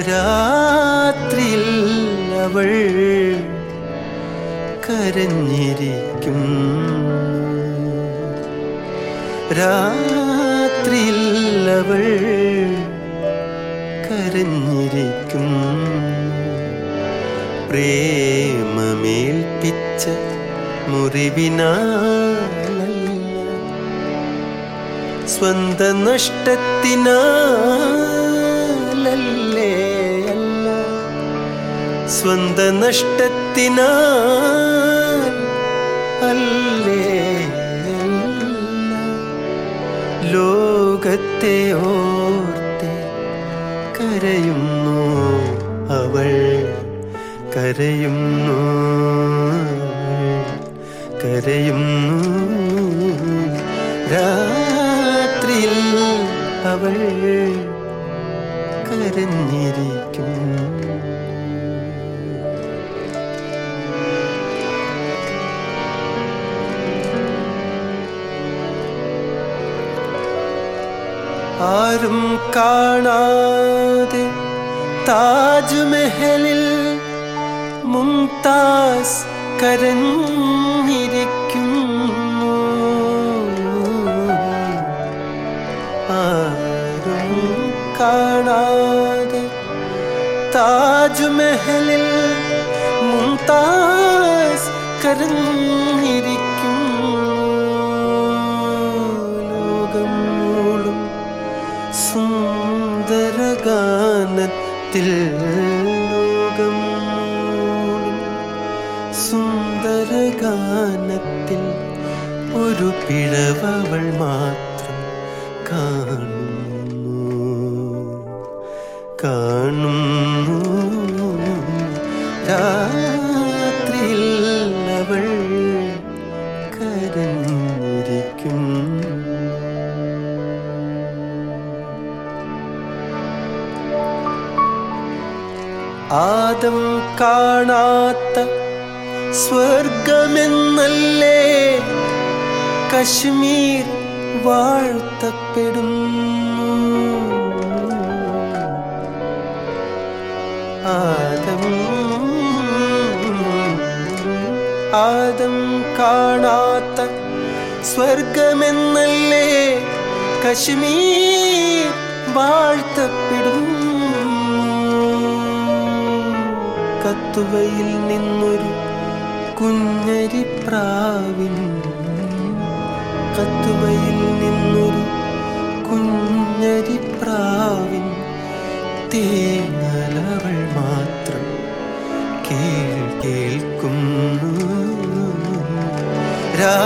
രാത്രിയിൽ അവൾ കരഞ്ഞിരിക്കും രാത്രിയിൽ അവൾ കരഞ്ഞിരിക്കും പ്രേമമേൽപ്പിച്ച മുറിവിനാലല്ല സ്വന്ത നഷ്ടത്തിനാലല്ലേ അല്ല സ്വന്ത നഷ്ടത്തിനാൽ അല്ലേ അല്ല ലോകത്തെ ഓർത്ത് കരയുന്നു അവൾ കരയുന്നു കരയുന്നു രാത്രിയിൽ അവൾ കരഞ്ഞിരിക്കും ആരും കാണാതെ താജ്മഹലിൽ മുംതാസ് കരഞ്ഞിരിക്കുന്നു ആരും കാണാതെ താജ്മഹലിൽ മുംതാസ് കരഞ്ഞിരിക്കുന്നു ലോകം മൂളും സുന്ദരഗാനത്തിൽ ലോകം മൂളും സുന്ദരഗാനത്തിൽ ഒരു പിഴവൾ മാത്രം കാണുന്നു കാണുന്നു രാത്രിയിൽ അവൾ കരഞ്ഞിരിക്കും ആദം കാണാത്ത സ്വർഗമെന്നല്ലേ കശ്മീർ വാഴ്ത്തപ്പെടുന്നു ആദം ആദം കാണാത്ത സ്വർഗമെന്നല്ലേ കശ്മീർ വാഴ്ത്തപ്പെടുന്നു കത്തുവയിൽ നിന്നൊരു കുഞ്ഞരിപ്രാവിൻ കത്തുവയിൽ നിന്നൊരു കുഞ്ഞരിപ്രാവിൻ തേങ്ങലവൾ മാത്രം കേൾ കേൾക്കുന്നു രാ